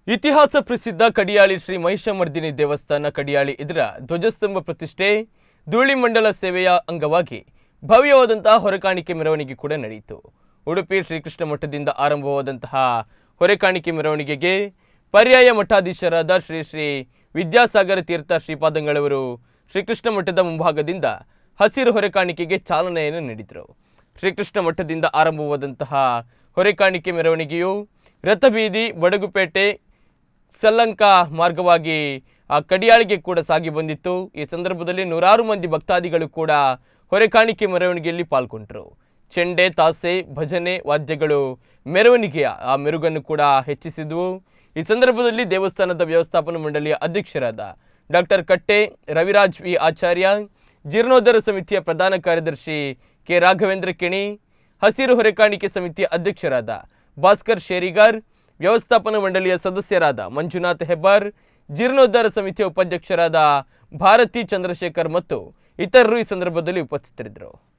ಇತಿಹಾಸ ಪ್ರಸಿದ್ಧ ಕಡಿಯಾಳಿ ಶ್ರೀ ಮಹಿಷಮರ್ದಿನಿ ದೇವಸ್ಥಾನ ಕಡಿಯಾಳಿ ಇದರ ಧ್ವಜಸ್ತಂಭ ಪ್ರತಿಷ್ಠೆ ಧೂಳಿ ಮಂಡಲ ಸೇವೆಯ ಅಂಗವಾಗಿ ಭವ್ಯವಾದಂತಹ ಹೊರೆಕಾಣಿಕೆ ಮೆರವಣಿಗೆ ಕೂಡ ನಡೆಯಿತು ಉಡುಪಿ ಶ್ರೀಕೃಷ್ಣ ಮಠದಿಂದ ಆರಂಭವಾದಂತಹ ಹೊರೆಕಾಣಿಕೆ ಮೆರವಣಿಗೆಗೆ ಪರ್ಯಾಯ ಮಠಾಧೀಶರಾದ ಶ್ರೀ ಶ್ರೀ ವಿದ್ಯಾಸಾಗರ ತೀರ್ಥ ಶ್ರೀಪಾದಂಗಳವರು ಶ್ರೀಕೃಷ್ಣ ಮಠದ ಮುಂಭಾಗದಿಂದ ಹಸಿರು ಹೊರೆಕಾಣಿಕೆಗೆ ಚಾಲನೆಯನ್ನು ನೀಡಿದರು ಶ್ರೀಕೃಷ್ಣ ಮಠದಿಂದ ಆರಂಭವಾದಂತಹ ಹೊರೆಕಾಣಿಕೆ ಮೆರವಣಿಗೆಯು ರಥಬೀದಿ ಬಡಗುಪೇಟೆ ಸಲ್ಲಂಕ ಮಾರ್ಗವಾಗಿ ಆ ಕಡಿಯಾಳಿಗೆ ಕೂಡ ಸಾಗಿ ಬಂದಿತ್ತು ಈ ಸಂದರ್ಭದಲ್ಲಿ ನೂರಾರು ಮಂದಿ ಭಕ್ತಾದಿಗಳು ಕೂಡ ಹೊರೆಕಾಣಿಕೆ ಮೆರವಣಿಗೆಯಲ್ಲಿ ಪಾಲ್ಗೊಂಡರು ಚೆಂಡೆ ತಾಸೆ ಭಜನೆ ವಾದ್ಯಗಳು ಮೆರವಣಿಗೆಯ ಆ ಮೆರುಗನ್ನು ಕೂಡ ಹೆಚ್ಚಿಸಿದ್ವು ಈ ಸಂದರ್ಭದಲ್ಲಿ ದೇವಸ್ಥಾನದ ವ್ಯವಸ್ಥಾಪನಾ ಮಂಡಳಿಯ ಅಧ್ಯಕ್ಷರಾದ ಡಾಕ್ಟರ್ ಕಟ್ಟೆ ರವಿರಾಜ್ ವಿ ಆಚಾರ್ಯ ಜೀರ್ಣೋದ್ಧಾರ ಸಮಿತಿಯ ಪ್ರಧಾನ ಕಾರ್ಯದರ್ಶಿ ಕೆ ರಾಘವೇಂದ್ರ ಕಿಣಿ ಹಸಿರು ಹೊರೆಕಾಣಿಕೆ ಸಮಿತಿಯ ಅಧ್ಯಕ್ಷರಾದ ಭಾಸ್ಕರ್ ಶೇರಿಗಾರ್ ವ್ಯವಸ್ಥಾಪನಾ ಮಂಡಳಿಯ ಸದಸ್ಯರಾದ ಮಂಜುನಾಥ್ ಹೆಬ್ಬಾರ್ ಜೀರ್ಣೋದ್ಧಾರ ಸಮಿತಿಯ ಉಪಾಧ್ಯಕ್ಷರಾದ ಭಾರತಿ ಚಂದ್ರಶೇಖರ್ ಮತ್ತು ಇತರರು ಈ ಸಂದರ್ಭದಲ್ಲಿ ಉಪಸ್ಥಿತರಿದ್ದರು